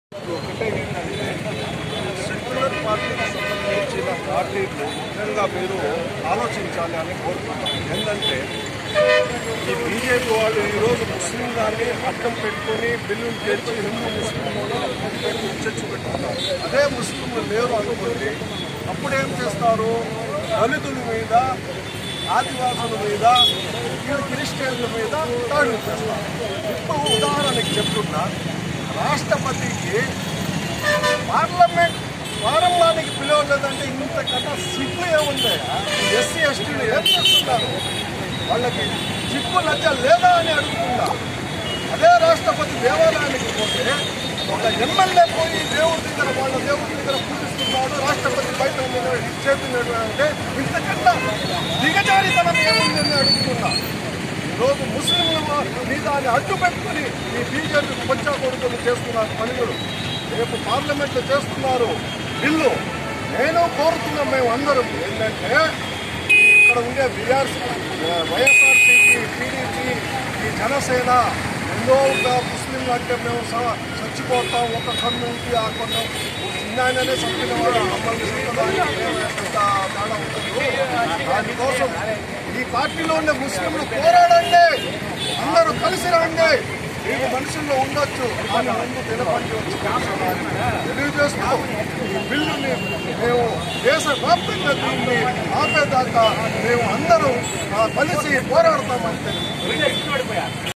ఒకటే ఏంటంటే సెక్యులర్ పార్టీకి సంబంధించిన పార్టీలు నిజంగా మీరు ఆలోచించాలి అని కోరుతున్నాను ఏంటంటే ఈ బీజేపీ వాళ్ళు ఈరోజు ముస్లిం దాన్ని అడ్డం పెట్టుకొని బిల్లులు తెచ్చి హిందూ ముస్లింలను చర్చ పెట్టుకున్నారు అదే ముస్లింలు లేరు అనుకోండి అప్పుడేం చేస్తారు దళితుల మీద ఆదివాసుల మీద వీళ్ళు క్రిస్టియన్ల మీద దాడులు చేస్తారు ఇప్పుడు ఉదాహరణకి చెప్తున్నా రాష్ట్రపతికి పార్లమెంట్ ప్రారంభానికి పిలవలేదంటే ఇంతకన్నా సిగ్గు ఏముంది ఎస్సీ ఎస్టీలు ఏం చేస్తున్నారు వాళ్ళకి సిగ్గు లజ్జ లేదా అని అడుగుతున్నా అదే రాష్ట్రపతి దేవాలయానికి పోతే ఒక ఎమ్మెల్యే పోయి దేవుడి దగ్గర వాళ్ళ దేవుడి దగ్గర పూజిస్తున్నాడు రాష్ట్రపతి బయట చేస్తున్నాడు అంటే ఇంతకన్నా దిగజారితనం ఏముంది అని అడుగుతున్నా ఈరోజు ముస్లింల మీద అడ్డు పెట్టుకుని ఈ బీజేపీ పంచా కొడుకులు చేస్తున్నారు పనులు రేపు పార్లమెంట్లో చేస్తున్నారు బిల్లు నేను కోరుతున్నాం మేము అందరం ఏంటంటే ఇక్కడ ఉండే బీఆర్సీ వైఎస్ఆర్సీపీ టీడీపీ ఈ జనసేన ఎన్నోగా ముస్లింలు అంటే మేము స- చచ్చిపోతాం ఒక కన్ను ఉంది ఆ కొన్ను చిన్నాయననే చంపిన వాడు మమ్మల్ని చంపడానికి ఎంత తేడా ఉంటుందో దానికోసం ఈ పార్టీలో ఉండే ముస్లింలు పోరాడండి అందరూ కలిసి రండి మీకు మనుషుల్లో ఉండొచ్చు కానీ ముందు నిలబడి వచ్చి కూర్చోవాలి. తెలియజేస్తూ ఈ బిల్లుని మేము దేశ వ్యాప్తంగా దీన్ని ఆపేదాకా మేము అందరూ ఆ, కలిసి పోరాడతామని తెలియజేస్తున్నాం.